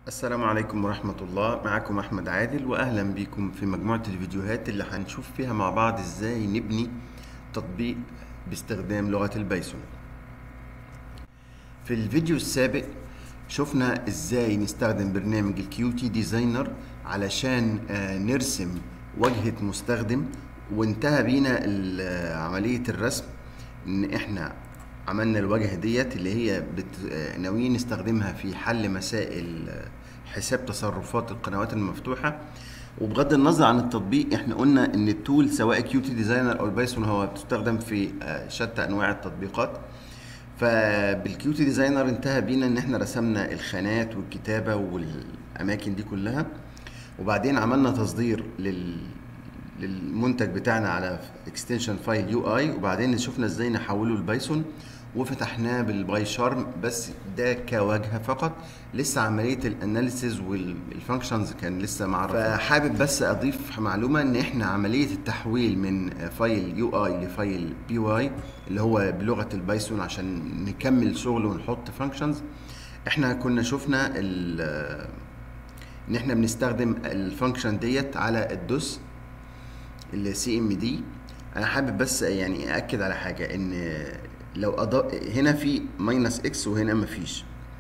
السلام عليكم ورحمة الله معكم أحمد عادل وأهلا بكم في مجموعة الفيديوهات اللي هنشوف فيها مع بعض إزاي نبني تطبيق باستخدام لغة البايثون في الفيديو السابق شفنا إزاي نستخدم برنامج الكيوتي ديزاينر علشان آه، نرسم واجهة مستخدم وانتهى بينا ال- آه، عملية الرسم إن إحنا عملنا الواجهة ديت اللي هي بت... آه، ناويين نستخدمها في حل مسائل آه، حساب تصرفات القنوات المفتوحة وبغض النظر عن التطبيق احنا قلنا ان التول سواء كيوتي ديزاينر او البايثون هو بتستخدم في آه، شتى انواع التطبيقات فبالكيوتي ديزاينر انتهى بينا ان احنا رسمنا الخانات والكتابة والاماكن دي كلها وبعدين عملنا تصدير لل للمنتج بتاعنا على اكستنشن فايل يو اي وبعدين شفنا ازاي نحوله لبايثون وفتحناه بالباي شارم بس ده كواجهه فقط لسه عمليه الاناليسيز والفانكشنز كان لسه مع فحابب بس اضيف معلومه ان احنا عمليه التحويل من فايل يو اي لفايل بي واي اللي هو بلغه البايثون عشان نكمل شغل ونحط فانكشنز احنا كنا شفنا ال- ان احنا بنستخدم الفانكشن ديت على الدوس السي ام دي انا حابب بس يعني اكد على حاجه ان لو أضاء هنا في ماينس اكس وهنا مفيش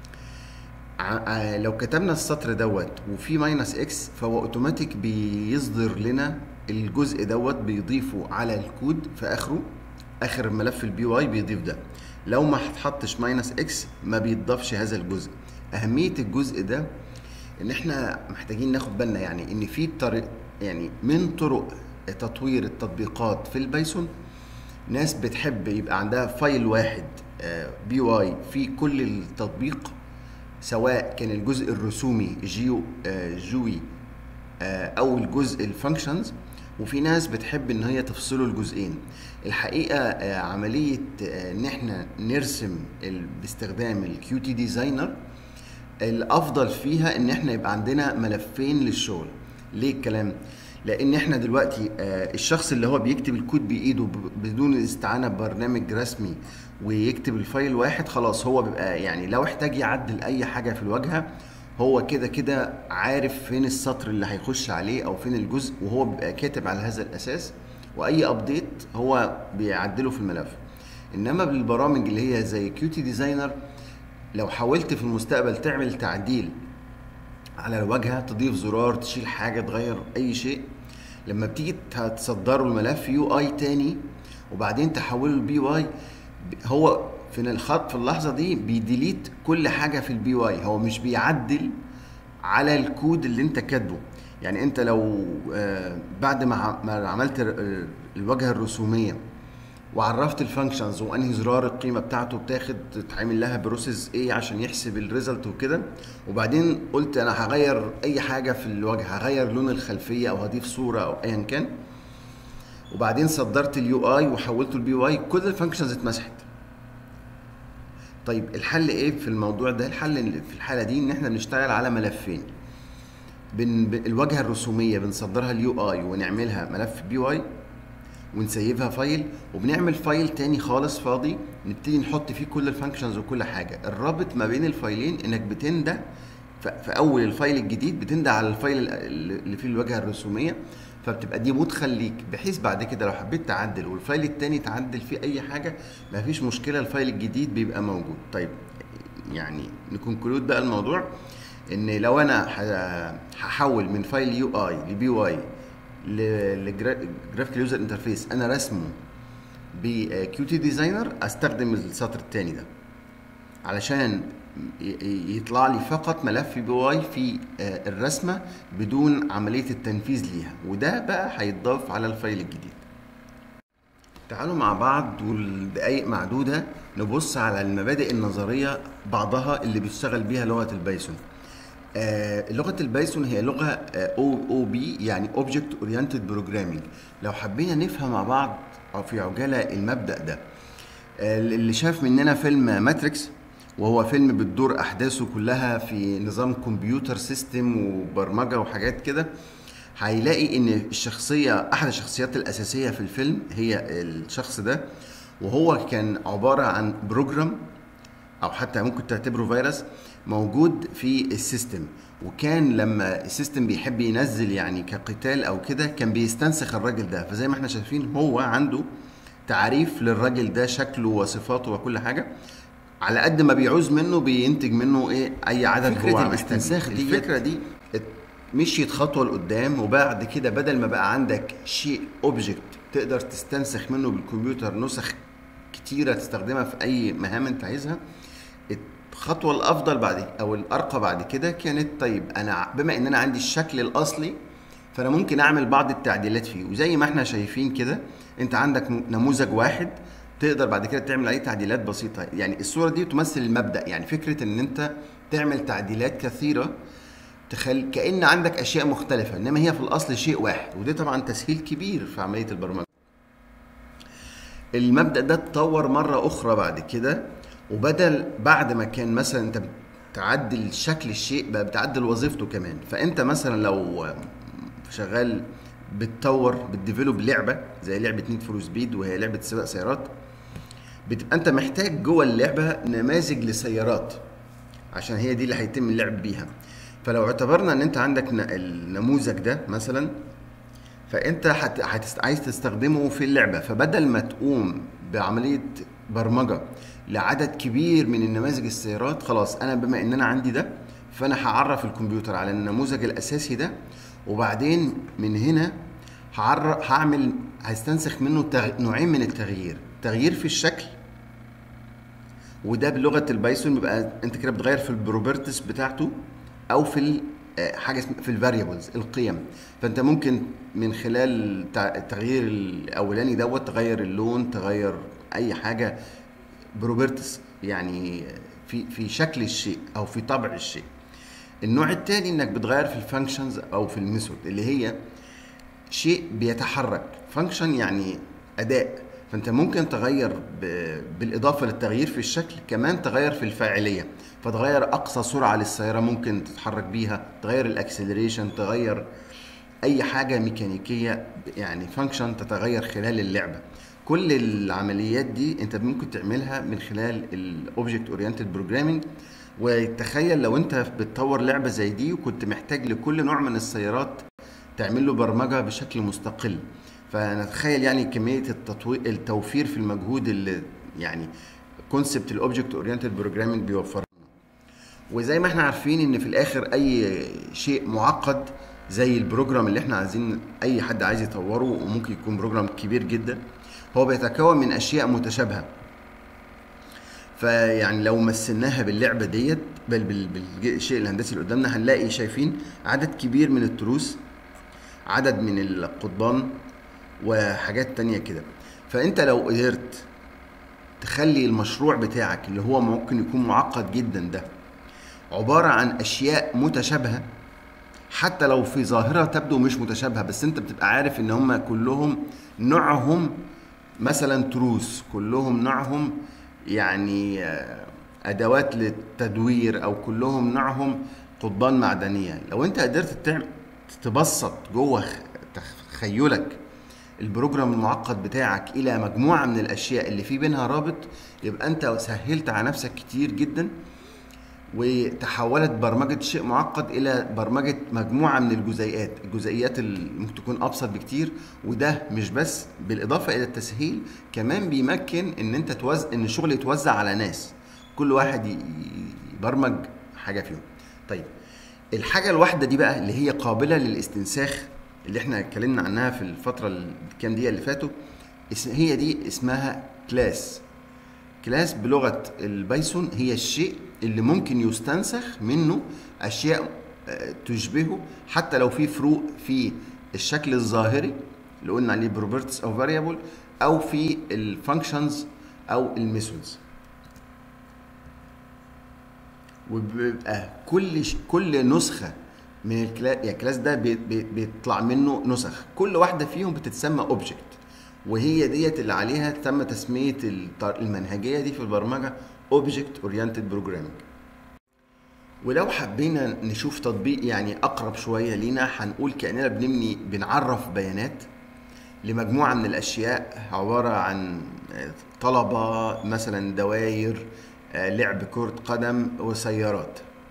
ع- ع- لو كتبنا السطر دوت وفي ماينس اكس فهو اوتوماتيك بيصدر لنا الجزء دوت بيضيفه على الكود في اخره اخر ملف البي واي بيضيف ده لو ما اتحطش ماينس اكس ما بيتضافش هذا الجزء اهميه الجزء ده ان احنا محتاجين ناخد بالنا يعني ان في طريق يعني من طرق تطوير التطبيقات في البايثون ناس بتحب يبقى عندها فايل واحد بي واي في كل التطبيق سواء كان الجزء الرسومي جيو آه، جوي آه، او الجزء الفانكشنز وفي ناس بتحب ان هي تفصله الجزئين الحقيقه آه، عمليه آه، ان احنا نرسم ال- باستخدام الكيوتي ديزاينر الافضل فيها ان احنا يبقى عندنا ملفين للشغل ليه الكلام لان احنا دلوقتي آه، الشخص اللي هو بيكتب الكود بايده ب- بدون الاستعانه ببرنامج رسمي ويكتب الفايل واحد خلاص هو بيبقى يعني لو احتاج يعدل اي حاجه في الواجهه هو كده كده عارف فين السطر اللي هيخش عليه او فين الجزء وهو بيبقى كاتب على هذا الاساس واي ابديت هو بيعدله في الملف انما بالبرامج اللي هي زي كيوتي ديزاينر لو حاولت في المستقبل تعمل تعديل على الواجهه تضيف زرار تشيل حاجه تغير اي شيء لما بتيجي تصدره الملف يو اي تاني وبعدين تحوله لبي واي هو في الخط في اللحظه دي بيديليت كل حاجه في البي واي هو مش بيعدل على الكود اللي انت كاتبه يعني انت لو آه، بعد ما ع- ما عملت ال- الواجهه الرسوميه وعرفت الفانكشنز وانهي زرار القيمه بتاعته بتاخد تتعمل لها بروسيس ايه عشان يحسب الريزلت وكده وبعدين قلت انا هغير اي حاجه في الواجهه هغير لون الخلفيه او هضيف صوره او ايا كان وبعدين صدرت اليو اي وحولته البي واي كل الفانكشنز اتمسحت طيب الحل ايه في الموضوع ده الحل إن في الحاله دي ان احنا بنشتغل على ملفين بن ب- الواجهه الرسوميه بنصدرها اليو اي ونعملها ملف بي واي ونسيبها فايل وبنعمل فايل تاني خالص فاضي نبتدي نحط فيه كل الفانكشنز وكل حاجه الرابط ما بين الفايلين انك بتنده ف- في اول الفايل الجديد بتنده على الفايل ال- اللي فيه الواجهه الرسوميه فبتبقى دي مدخل ليك بحيث بعد كده لو حبيت تعدل والفايل التاني تعدل فيه اي حاجه مفيش مشكله الفايل الجديد بيبقى موجود طيب يعني نكونكلود بقى الموضوع ان لو انا ه- هحول من فايل يو اي لبي واي لجرافيكال يوزر انترفيس انا رسمه بكيوتي ديزاينر استخدم السطر الثاني ده علشان ي- ي- يطلع لي فقط ملف بي واي في آه، الرسمه بدون عمليه التنفيذ ليها وده بقى هيتضاف على الفايل الجديد تعالوا مع بعض والدقايق معدودة نبص على المبادئ النظرية بعضها اللي بيشتغل بيها لغة البايثون آه لغة البايثون هي لغة او او بي يعني اوبجكت اورينتد بروجرامينج لو حبينا نفهم مع بعض او في عجالة المبدأ ده آه اللي شاف مننا فيلم ماتريكس وهو فيلم بتدور احداثه كلها في نظام كمبيوتر سيستم وبرمجة وحاجات كده هيلاقي ان الشخصيه احد الشخصيات الاساسيه في الفيلم هي الشخص ده وهو كان عباره عن بروجرام او حتى ممكن تعتبره فيروس موجود في السيستم وكان لما السيستم بيحب ينزل يعني كقتال او كده كان بيستنسخ الراجل ده فزي ما احنا شايفين هو عنده تعريف للراجل ده شكله وصفاته وكل حاجه على قد ما بيعوز منه بينتج منه ايه اي عدد فكرة هو الاستنساخ محتاجه. ديت- الفكره دي ات- مشيت خطوه لقدام وبعد كده بدل ما بقى عندك شيء اوبجكت تقدر تستنسخ منه بالكمبيوتر نسخ كتيره تستخدمها في اي مهام انت عايزها الخطوه الافضل بعد او الارقى بعد كده كانت طيب انا ع- بما ان انا عندي الشكل الاصلي فانا ممكن اعمل بعض التعديلات فيه وزي ما احنا شايفين كده انت عندك م- نموذج واحد تقدر بعد كده تعمل عليه تعديلات بسيطه يعني الصوره دي تمثل المبدا يعني فكره ان انت تعمل تعديلات كثيره تخل كان عندك اشياء مختلفه انما هي في الاصل شيء واحد وده طبعا تسهيل كبير في عمليه البرمجه المبدا ده اتطور مره اخرى بعد كده وبدل بعد ما كان مثلا انت بتعدل شكل الشيء بقى بتعدل وظيفته كمان فانت مثلا لو شغال بتطور بتديفلوب لعبه زي لعبه نيد فور سبيد وهي لعبه سباق سيارات بتبقى انت محتاج جوه اللعبه نماذج لسيارات عشان هي دي اللي هيتم اللعب بيها فلو اعتبرنا ان انت عندك ن- النموذج ده مثلا فانت هت... هتست... عايز تستخدمه في اللعبه فبدل ما تقوم بعمليه برمجه لعدد كبير من النماذج السيارات خلاص انا بما ان انا عندي ده فانا هعرف الكمبيوتر على النموذج الاساسي ده وبعدين من هنا هعرف هعمل هستنسخ منه تغ... نوعين من التغيير تغيير في الشكل وده بلغه البايثون بيبقى انت كده بتغير في البروبرتس بتاعته او في ال- آه، حاجه اسمها في الفاريبلز القيم فانت ممكن من خلال تع- التغيير الاولاني دوت تغير اللون تغير اي حاجه بروبرتس يعني في في شكل الشيء او في طبع الشيء النوع الثاني انك بتغير في الفانكشنز او في الميثود اللي هي شيء بيتحرك فانكشن يعني اداء فانت ممكن تغير ب... بالاضافه للتغيير في الشكل كمان تغير في الفاعليه فتغير اقصى سرعه للسياره ممكن تتحرك بيها تغير الاكسلريشن تغير اي حاجه ميكانيكيه يعني فانكشن تتغير خلال اللعبه كل العمليات دي انت ممكن تعملها من خلال الاوبجكت اورينتد بروجرامينج وتخيل لو انت بتطور لعبه زي دي وكنت محتاج لكل نوع من السيارات تعمل له برمجه بشكل مستقل فنتخيل يعني كميه التطوير التوفير في المجهود اللي يعني كونسبت الاوبجكت اورينتد بروجرامينج بيوفره وزي ما احنا عارفين ان في الاخر اي شيء معقد زي البروجرام اللي احنا عايزين اي حد عايز يطوره وممكن يكون بروجرام كبير جدا هو بيتكون من اشياء متشابهه فيعني لو مثلناها باللعبه ديت بل بال- بالشيء الهندسي اللي قدامنا هنلاقي شايفين عدد كبير من التروس عدد من القضبان وحاجات تانية كده فانت لو قدرت تخلي المشروع بتاعك اللي هو ممكن يكون معقد جدا ده عبارة عن أشياء متشابهة حتى لو في ظاهرة تبدو مش متشابهة بس أنت بتبقى عارف إن هم كلهم نوعهم مثلا تروس كلهم نوعهم يعني آه، أدوات للتدوير أو كلهم نوعهم قضبان معدنية لو أنت قدرت تعمل تبسط جوه خ- تخيلك البروجرام المعقد بتاعك الى مجموعه من الاشياء اللي في بينها رابط يبقى انت سهلت على نفسك كتير جدا وتحولت برمجه شيء معقد الى برمجه مجموعه من الجزيئات الجزئيات اللي ممكن تكون ابسط بكتير وده مش بس بالاضافه الى التسهيل كمان بيمكن ان انت توزع ان الشغل يتوزع على ناس كل واحد ي- ي- يبرمج حاجه فيهم طيب الحاجه الواحده دي بقى اللي هي قابله للاستنساخ اللي احنا اتكلمنا عنها في الفتره الكام دقيقه اللي فاتوا اس- هي دي اسمها كلاس كلاس بلغه البايثون هي الشيء اللي ممكن يستنسخ منه اشياء آه، تشبهه حتى لو في فروق في الشكل الظاهري اللي قلنا عليه بروبرتس او فاريبل او في الفانكشنز او الميثودز وبيبقى كل ش... كل نسخه من الكلاس يعني الكلاس ده بي... بي... بيطلع منه نسخ كل واحده فيهم بتتسمى اوبجكت وهي ديت اللي عليها تم تسميه الط- المنهجيه دي في البرمجه اوبجكت اورينتد بروجرامينج ولو حبينا نشوف تطبيق يعني اقرب شويه لينا هنقول كاننا بنبني بنعرف بيانات لمجموعه من الاشياء عباره عن طلبه مثلا دواير آه، لعب كره قدم وسيارات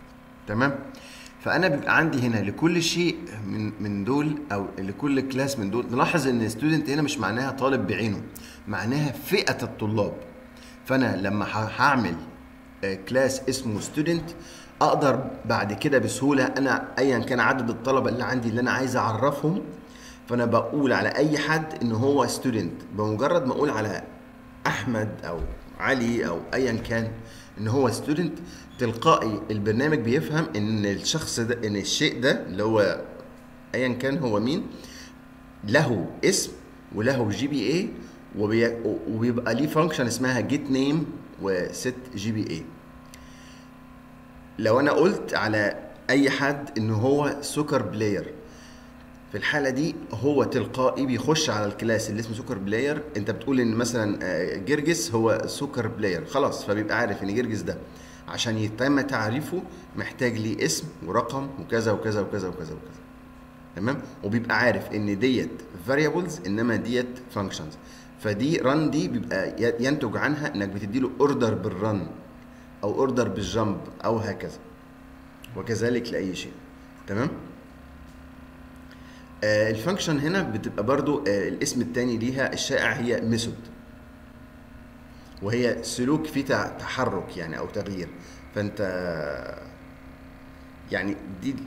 تمام فانا بيبقى عندي هنا لكل شيء من من دول او لكل كلاس من دول نلاحظ ان ستودنت هنا مش معناها طالب بعينه معناها فئه الطلاب فانا لما ه- هعمل كلاس اسمه ستودنت اقدر بعد كده بسهوله انا ايا كان عدد الطلبه اللي عندي اللي انا عايز اعرفهم فانا بقول على اي حد ان هو ستودنت بمجرد ما اقول على احمد او علي او ايا كان ان هو ستودنت تلقائي البرنامج بيفهم ان الشخص ده ان الشيء ده اللي هو ايا كان هو مين له اسم وله جي بي اي وبي- وبيبقى ليه فانكشن اسمها جيت نيم وست جي بي اي لو انا قلت على اي حد ان هو سكر بلاير في الحاله دي هو تلقائي بيخش على الكلاس اللي اسمه سكر بلاير انت بتقول ان مثلا آه، جرجس هو سكر بلاير خلاص فبيبقى عارف ان جرجس ده عشان يتم تعريفه محتاج ليه اسم ورقم وكذا وكذا وكذا وكذا وكذا تمام وبيبقى عارف ان ديت variables انما ديت functions فدي رن دي بيبقى ي- ينتج عنها انك بتديله اوردر بالرن او اوردر بالجمب او هكذا وكذلك لاي شيء تمام آه الفانكشن هنا بتبقى برضو آه الاسم التاني ليها الشائع هي ميثود وهي سلوك فيه تع- تحرك يعني او تغيير فانت يعني دي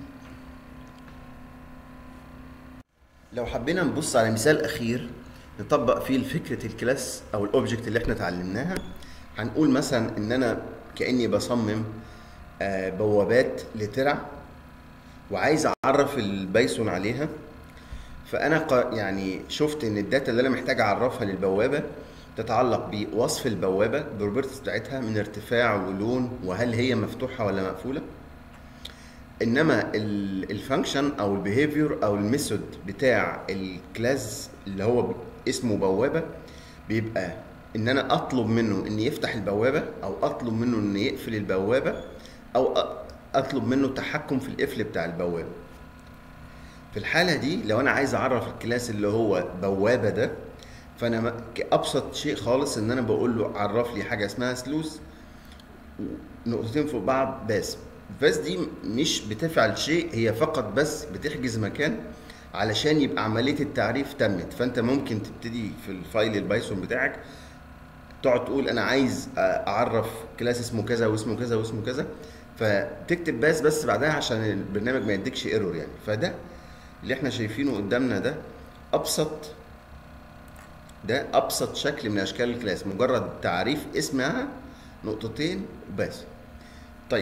لو حبينا نبص على مثال اخير نطبق فيه فكره الكلاس او الاوبجكت اللي احنا اتعلمناها هنقول مثلا ان انا كاني بصمم آه، بوابات لترع وعايز اعرف البايثون عليها فانا ق- يعني شفت ان الداتا اللي انا محتاج اعرفها للبوابه تتعلق بوصف البوابه البروبرتيز بتاعتها من ارتفاع ولون وهل هي مفتوحه ولا مقفوله انما الفانكشن او البيهيفير او الميثود بتاع الكلاس اللي هو ب- اسمه بوابه بيبقى ان انا اطلب منه ان يفتح البوابه او اطلب منه ان يقفل البوابه او أ- اطلب منه تحكم في القفل بتاع البوابه في الحاله دي لو انا عايز اعرف الكلاس اللي هو بوابه ده فانا م- كابسط شيء خالص ان انا بقول له عرف لي حاجه اسمها سلوث نقطتين فوق بعض بس بس دي مش بتفعل شيء هي فقط بس بتحجز مكان علشان يبقى عمليه التعريف تمت فانت ممكن تبتدي في الفايل البايثون بتاعك تقعد تقول انا عايز اعرف كلاس اسمه كذا واسمه كذا واسمه كذا فتكتب بس بس بعدها عشان البرنامج ما يديكش ايرور يعني فده اللي احنا شايفينه قدامنا ده ابسط ده ابسط شكل من اشكال الكلاس مجرد تعريف اسمها نقطتين وبس طيب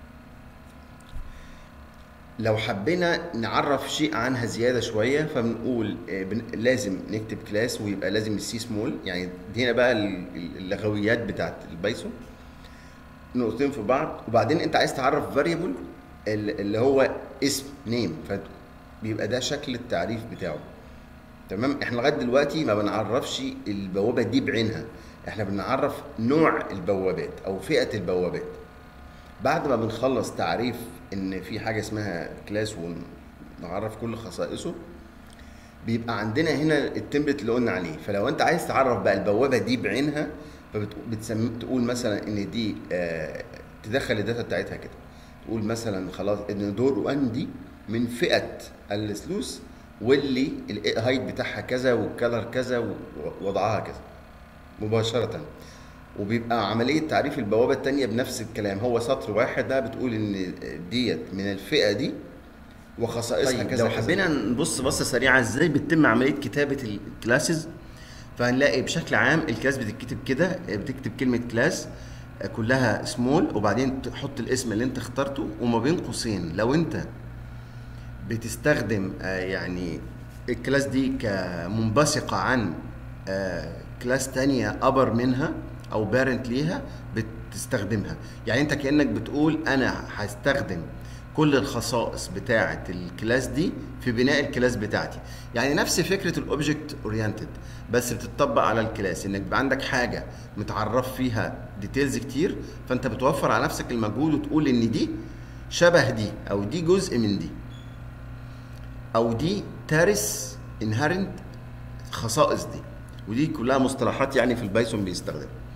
لو حبينا نعرف شيء عنها زياده شويه فبنقول آه، بن- لازم نكتب كلاس ويبقى لازم السي سمول يعني دي هنا بقى ال- ال- اللغويات بتاعت البايثون نقطتين في بعض وبعدين انت عايز تعرف فاريبل اللي هو اسم نيم فبيبقى ده شكل التعريف بتاعه تمام احنا لغايه دلوقتي ما بنعرفش البوابه دي بعينها احنا بنعرف نوع البوابات او فئه البوابات بعد ما بنخلص تعريف ان في حاجه اسمها كلاس ونعرف كل خصائصه بيبقى عندنا هنا التمبلت اللي قلنا عليه فلو انت عايز تعرف بقى البوابه دي بعينها فبتسمي تقول مثلا ان دي آه تدخل الداتا بتاعتها كده تقول مثلا خلاص ان دور 1 دي من فئه السلوث واللي الهايت بتاعها كذا والكلر كذا ووضعها كذا مباشره وبيبقى عمليه تعريف البوابه الثانيه بنفس الكلام هو سطر واحد ده بتقول ان ديت من الفئه دي وخصائصها طيب كذا لو كذا. حبينا نبص بصه سريعه ازاي بتتم عمليه كتابه الكلاسز فهنلاقي بشكل عام الكلاس بتتكتب كده بتكتب كلمة كلاس كلها سمول وبعدين تحط الاسم اللي انت اخترته وما بين قوسين لو انت بتستخدم آه، يعني الكلاس دي كمنبثقة عن آه، كلاس تانية أبر منها أو بارنت ليها بتستخدمها يعني انت كأنك بتقول أنا هستخدم كل الخصائص بتاعة الكلاس دي في بناء الكلاس بتاعتي يعني نفس فكرة الاوبجكت اورينتد بس بتطبق على الكلاس انك يبقى عندك حاجة متعرف فيها ديتيلز كتير فانت بتوفر على نفسك المجهود وتقول ان دي شبه دي او دي جزء من دي او دي تارس انهرنت خصائص دي ودي كلها مصطلحات يعني في البايثون بيستخدم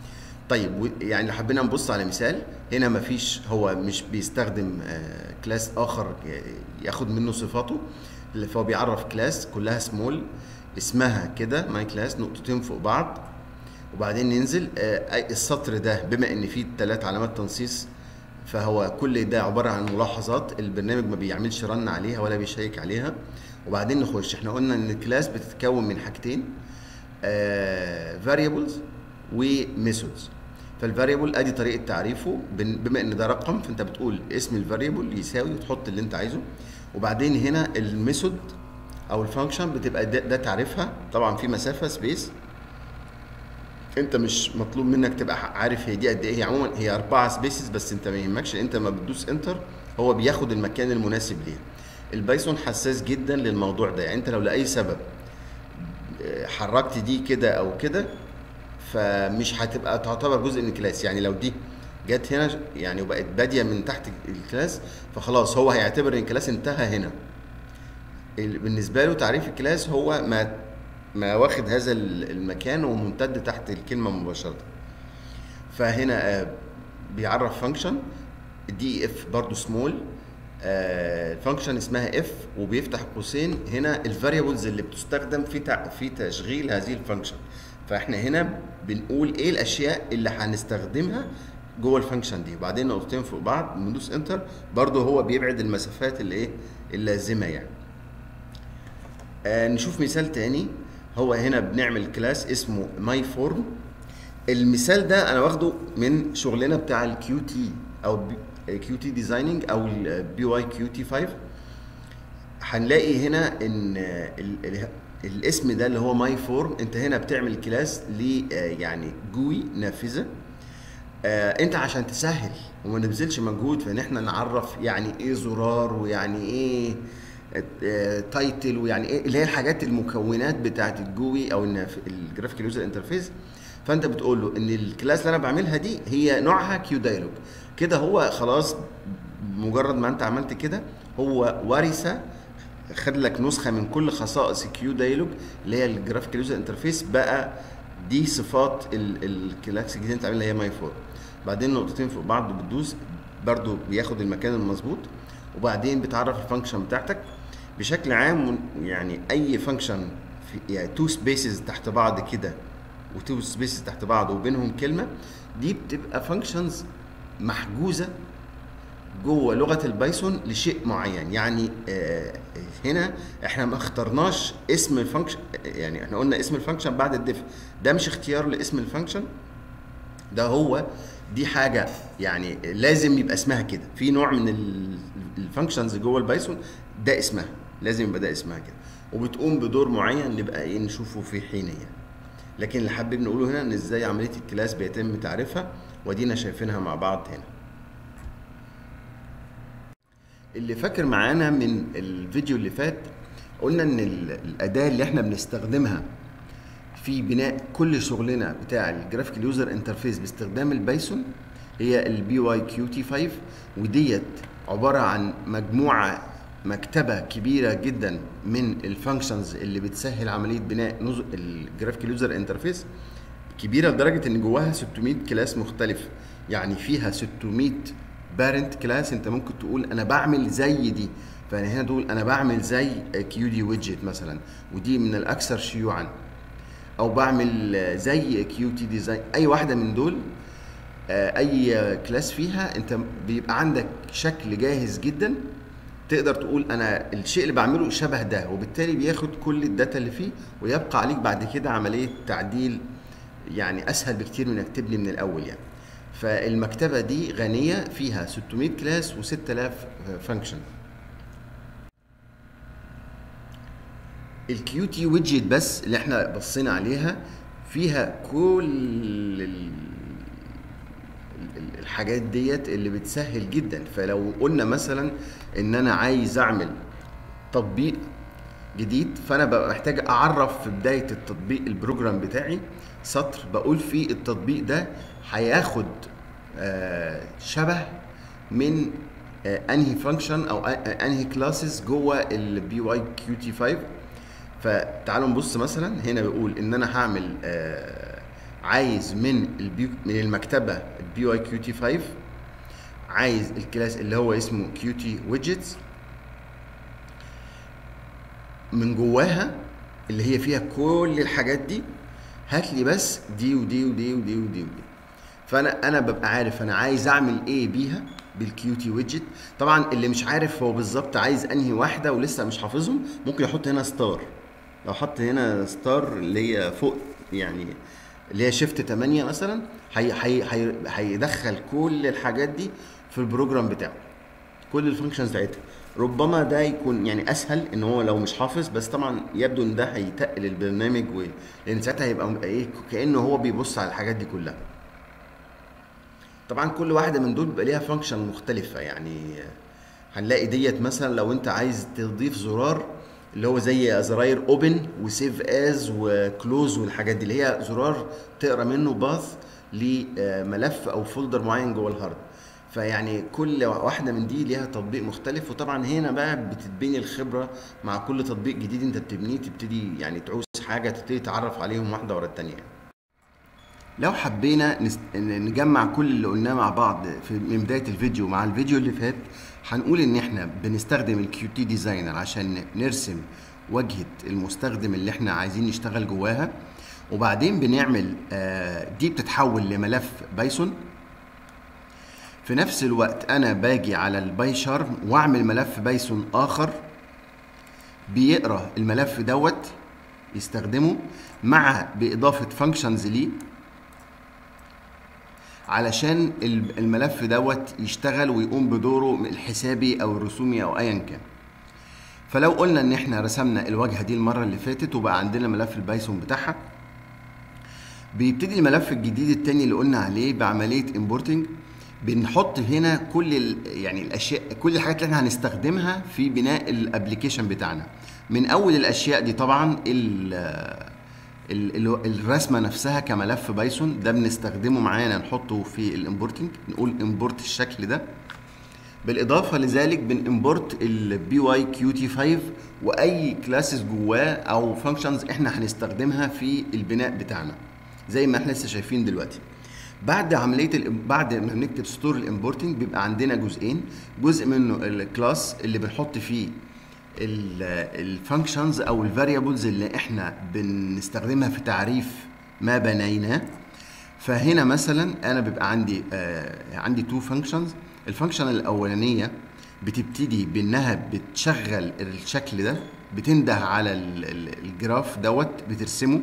طيب و- يعني لو حبينا نبص على مثال هنا مفيش هو مش بيستخدم كلاس اخر ي- ياخد منه صفاته اللي فهو بيعرف كلاس كلها سمول اسمها كده ماي كلاس نقطتين فوق بعض وبعدين ننزل آه، أي- السطر ده بما ان فيه ثلاث علامات تنصيص فهو كل ده عباره عن ملاحظات البرنامج ما بيعملش رن عليها ولا بيشيك عليها وبعدين نخش احنا قلنا ان الكلاس بتتكون من حاجتين فاريبلز وميثودز فالفاريبل ادي طريقه تعريفه بن- بما ان ده رقم فانت بتقول اسم الفاريبل يساوي وتحط اللي انت عايزه وبعدين هنا الميثود او الفانكشن بتبقى ده, ده تعريفها طبعا في مسافه سبيس انت مش مطلوب منك تبقى عارف هي دي قد ايه هي عموما هي اربعه سبيسز بس انت ما يهمكش انت ما بتدوس انتر هو بياخد المكان المناسب ليها البايثون حساس جدا للموضوع ده يعني انت لو لاي سبب اه، حركت دي كده او كده فمش هتبقى تعتبر جزء من الكلاس يعني لو دي جت هنا يعني وبقت باديه من تحت الكلاس فخلاص هو هيعتبر ان الكلاس انتهى هنا ال- بالنسبه له تعريف الكلاس هو ما ما واخد هذا ال- المكان وممتد تحت الكلمه مباشره فهنا آه، بيعرف فانكشن دي اف برضو سمول الفانكشن اسمها اف وبيفتح قوسين هنا الفاريبلز اللي بتستخدم في تع- في تشغيل هذه الفانكشن فاحنا هنا بنقول ايه الاشياء اللي هنستخدمها جوه الفانكشن دي وبعدين نقطتين فوق بعض بندوس انتر برضو هو بيبعد المسافات اللي ايه اللازمه يعني آه نشوف مثال تاني هو هنا بنعمل كلاس اسمه ماي فورم المثال ده انا واخده من شغلنا بتاع الكيو تي او كيو تي ديزايننج او البي واي كيو تي 5 هنلاقي هنا ان ال ال الاسم ده اللي هو ماي فورم انت هنا بتعمل كلاس ل آه، يعني جوي نافذه آه انت عشان تسهل وما نبذلش مجهود في ان احنا نعرف يعني ايه زرار ويعني ايه آه، تايتل ويعني ايه اللي هي الحاجات المكونات بتاعت الجوي او الجرافيكال يوزر انترفيس فانت بتقول له ان الكلاس اللي انا بعملها دي هي نوعها كيو دايلوج كده هو خلاص مجرد ما انت عملت كده هو ورث خد لك نسخه من كل خصائص كيو دايلوج اللي هي الجرافيكال يوزر انترفيس بقى دي صفات ال- الكلاس الجديد انت عاملها هي ماي فور بعدين نقطتين فوق بعض بتدوس برضو بياخد المكان المظبوط وبعدين بتعرف الفانكشن بتاعتك بشكل عام يعني اي فانكشن في يعني تو سبيسز تحت بعض كده وتو سبيسز تحت بعض وبينهم كلمه دي بتبقى فانكشنز محجوزه جوه لغه البايثون لشيء معين يعني آه هنا احنا ما اخترناش اسم الفانكشن يعني احنا قلنا اسم الفانكشن بعد الديف ده مش اختيار لاسم الفانكشن ده هو دي حاجه يعني لازم يبقى اسمها كده في نوع من الفانكشنز جوه البايثون ده اسمها لازم يبقى ده اسمها كده وبتقوم بدور معين نبقى ايه نشوفه في حين يعني لكن اللي حابين نقوله هنا ان ازاي عمليه الكلاس بيتم تعريفها ودينا شايفينها مع بعض هنا اللي فاكر معانا من الفيديو اللي فات قلنا ان ال- الاداه اللي احنا بنستخدمها في بناء كل شغلنا بتاع الجرافيكال يوزر انترفيس باستخدام البايثون هي البي واي كيو تي 5 وديت عباره عن مجموعه مكتبه كبيره جدا من الفانكشنز اللي بتسهل عمليه بناء الجرافيكال يوزر انترفيس كبيره لدرجه ان جواها 600 كلاس مختلف يعني فيها 600 بارنت كلاس انت ممكن تقول انا بعمل زي دي فانا هنا تقول انا بعمل زي كيو دي ويدجت مثلا ودي من الاكثر شيوعا او بعمل زي كيو تي ديزاين اي واحده من دول آه، اي كلاس فيها انت بيبقى عندك شكل جاهز جدا تقدر تقول انا الشيء اللي بعمله شبه ده وبالتالي بياخد كل الداتا اللي فيه ويبقى عليك بعد كده عمليه تعديل يعني اسهل بكتير من انك تبني من الاول يعني فالمكتبه دي غنيه فيها 600 كلاس و6000 فانكشن الكيو تي ويدجت بس اللي احنا بصينا عليها فيها كل ال- ال- الحاجات ديت اللي بتسهل جدا فلو قلنا مثلا ان انا عايز اعمل تطبيق جديد فانا ببقى محتاج اعرف في بدايه التطبيق البروجرام بتاعي سطر بقول فيه التطبيق ده هياخد آه، شبه من آه، انهي فانكشن او آه، انهي كلاسز جوه البي واي كيو تي 5 فتعالوا نبص مثلا هنا بيقول ان انا هعمل عايز من البيو من المكتبه البي اي كيو تي 5 عايز الكلاس اللي هو اسمه كيوتي ويدجتس من جواها اللي هي فيها كل الحاجات دي هات لي بس دي ودي ودي ودي ودي ودي فانا انا ببقى عارف انا عايز اعمل ايه بيها بالكيوتي ويدجت طبعا اللي مش عارف هو بالظبط عايز انهي واحده ولسه مش حافظهم ممكن يحط هنا ستار لو حط هنا ستار اللي هي فوق يعني اللي هي شيفت 8 مثلا هي هي هي هيدخل كل الحاجات دي في البروجرام بتاعه كل الفانكشنز بتاعتها ربما ده يكون يعني اسهل ان هو لو مش حافظ بس طبعا يبدو ان ده هيتقل البرنامج و... لان ساعتها هيبقى ايه كانه هو بيبص على الحاجات دي كلها طبعا كل واحده من دول بيبقى ليها فانكشن مختلفه يعني هنلاقي ديت مثلا لو انت عايز تضيف زرار اللي هو زي زراير اوبن وسيف از وكلوز والحاجات دي اللي هي زرار تقرا منه باث لملف او فولدر معين جوه الهارد فيعني كل واحده من دي ليها تطبيق مختلف وطبعا هنا بقى بتتبني الخبره مع كل تطبيق جديد انت بتبنيه تبتدي يعني تعوز حاجه تبتدي تعرف عليهم واحده ورا الثانيه لو حبينا نس- ن- نجمع كل اللي قلناه مع بعض في من بدايه الفيديو مع الفيديو اللي فات هنقول ان احنا بنستخدم الكيو تي ديزاينر عشان نرسم واجهه المستخدم اللي احنا عايزين نشتغل جواها وبعدين بنعمل آه، دي بتتحول لملف بايثون في نفس الوقت انا باجي على الباي شارم واعمل ملف بايثون اخر بيقرا الملف دوت يستخدمه مع باضافه فانكشنز ليه علشان ال- الملف دوت يشتغل ويقوم بدوره الحسابي او الرسومي او ايا كان فلو قلنا ان احنا رسمنا الواجهه دي المره اللي فاتت وبقى عندنا ملف البايثون بتاعها بيبتدي الملف الجديد التاني اللي قلنا عليه بعمليه امبورتنج بنحط هنا كل ال يعني الاشياء كل الحاجات اللي احنا هنستخدمها في بناء الابلكيشن بتاعنا من اول الاشياء دي طبعا ال ال- ال- الرسمه نفسها كملف بايثون ده بنستخدمه معانا نحطه في الامبورتنج نقول امبورت الشكل ده بالاضافه لذلك بنimporт البي واي كيو تي 5 واي كلاسز جواه او فانكشنز احنا هنستخدمها في البناء بتاعنا زي ما احنا لسه شايفين دلوقتي بعد عمليه ال- بعد ما بنكتب ستور الامبورتنج بيبقى عندنا جزئين جزء منه الكلاس اللي بنحط فيه الفانكشنز او الفاريبلز اللي احنا بنستخدمها في تعريف ما بنيناه فهنا مثلا انا بيبقى عندي آه عندي تو فانكشنز الفانكشن الاولانيه بتبتدي بانها بتشغل الشكل ده بتنده على ال- ال- الجراف دوت بترسمه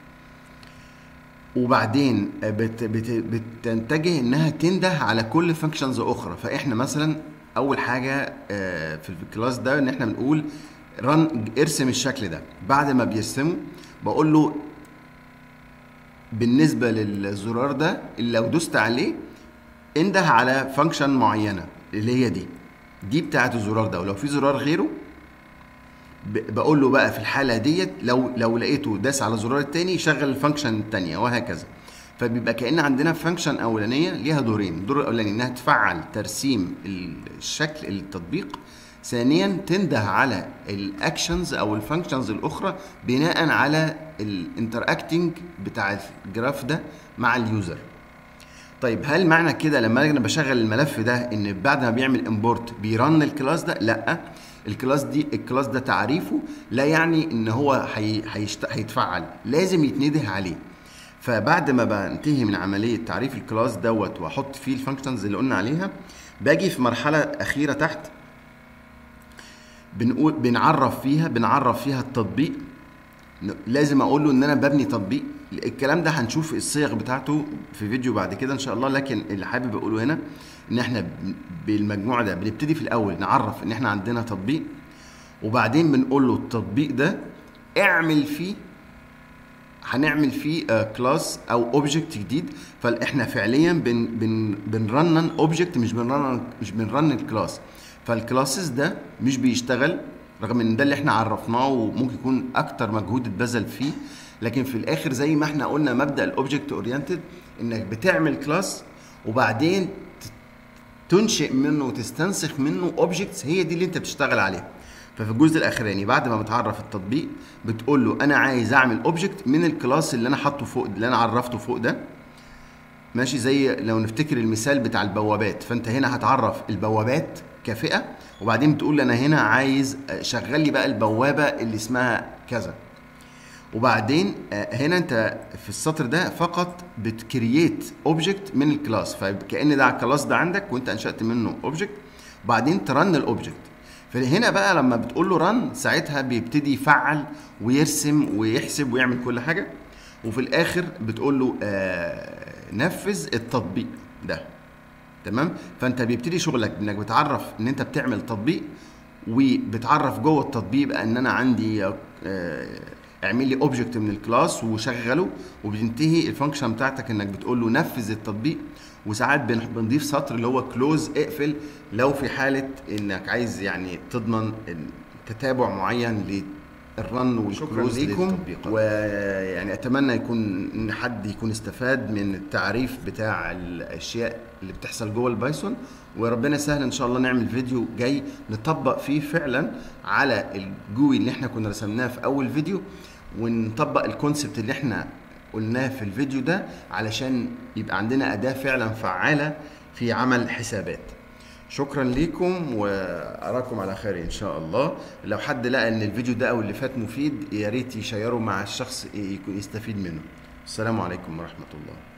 وبعدين بت بت بتنتجه انها تنده على كل فانكشنز اخرى فاحنا مثلا اول حاجه آه، في الكلاس ده ان احنا بنقول رن ارسم الشكل ده بعد ما بيرسمه بقول له بالنسبه للزرار ده اللي لو دوست عليه انده على فانكشن معينه اللي هي دي دي بتاعه الزرار ده ولو في زرار غيره ب- بقول له بقى في الحاله ديت لو لو لقيته داس على الزرار التاني يشغل الفانكشن التانية وهكذا فبيبقى كأن عندنا فانكشن أولانية ليها دورين الدور الأولاني إنها تفعل ترسيم الشكل التطبيق ثانيا تنده على الاكشنز او الفانكشنز الاخرى بناء على الانتراكتنج بتاع الجراف ده مع اليوزر طيب هل معنى كده لما انا بشغل الملف ده ان بعد ما بيعمل امبورت بيرن الكلاس ده لا الكلاس دي الكلاس ده تعريفه لا يعني ان هو هي هيشت... هيتفعل لازم يتنده عليه فبعد ما بنتهي من عمليه تعريف الكلاس دوت واحط فيه الفانكشنز اللي قلنا عليها باجي في مرحله اخيره تحت بنقول بنعرف فيها بنعرف فيها التطبيق لازم اقول له ان انا ببني تطبيق الكلام ده هنشوف الصيغ بتاعته في فيديو بعد كده ان شاء الله لكن اللي حابب اقوله هنا ان احنا بالمجموع ده بنبتدي في الاول نعرف ان احنا عندنا تطبيق وبعدين بنقول له التطبيق ده اعمل فيه هنعمل فيه كلاس او اوبجكت جديد فاحنا فعليا بن بن بنرنن اوبجكت مش بنرنن مش بنرن الكلاس فالكلاسز ده مش بيشتغل رغم ان ده اللي احنا عرفناه وممكن يكون اكتر مجهود اتبذل فيه لكن في الاخر زي ما احنا قلنا مبدا الاوبجكت اورينتد انك بتعمل كلاس وبعدين تنشئ منه وتستنسخ منه اوبجكتس هي دي اللي انت بتشتغل عليها ففي الجزء الاخراني بعد ما بتعرف التطبيق بتقول له انا عايز اعمل اوبجكت من الكلاس اللي انا حاطه فوق اللي انا عرفته فوق ده ماشي زي لو نفتكر المثال بتاع البوابات فانت هنا هتعرف البوابات كفئه وبعدين بتقول لي انا هنا عايز شغل لي بقى البوابه اللي اسمها كذا وبعدين آه، هنا انت في السطر ده فقط بتكرييت اوبجكت من الكلاس فكأن ده الكلاس ده عندك وانت انشأت منه اوبجكت وبعدين ترن الاوبجكت فهنا بقى لما بتقول له رن ساعتها بيبتدي يفعل ويرسم ويحسب ويعمل كل حاجه وفي الاخر بتقول له آه نفذ التطبيق ده تمام فانت بيبتدي شغلك انك بتعرف ان انت بتعمل تطبيق وبتعرف جوه التطبيق بقى ان انا عندي آه اعمل لي اوبجكت من الكلاس وشغله وبتنتهي الفانكشن بتاعتك انك بتقول له نفذ التطبيق وساعات بن- بنضيف سطر اللي هو كلوز اقفل لو في حاله انك عايز يعني تضمن تتابع معين للرن شكراً والكلوز ليكم. للتطبيقات ويعني اتمنى يكون ان حد يكون استفاد من التعريف بتاع الاشياء اللي بتحصل جوه البايثون وربنا يسهل ان شاء الله نعمل فيديو جاي نطبق فيه فعلا على الجوي اللي احنا كنا رسمناه في اول فيديو ونطبق الكونسبت اللي احنا قلناه في الفيديو ده علشان يبقى عندنا اداه فعلا فعاله في عمل حسابات شكرا ليكم واراكم على خير ان شاء الله لو حد لقى ان الفيديو ده او اللي فات مفيد يا ريت يشيره مع الشخص يكون يستفيد منه السلام عليكم ورحمه الله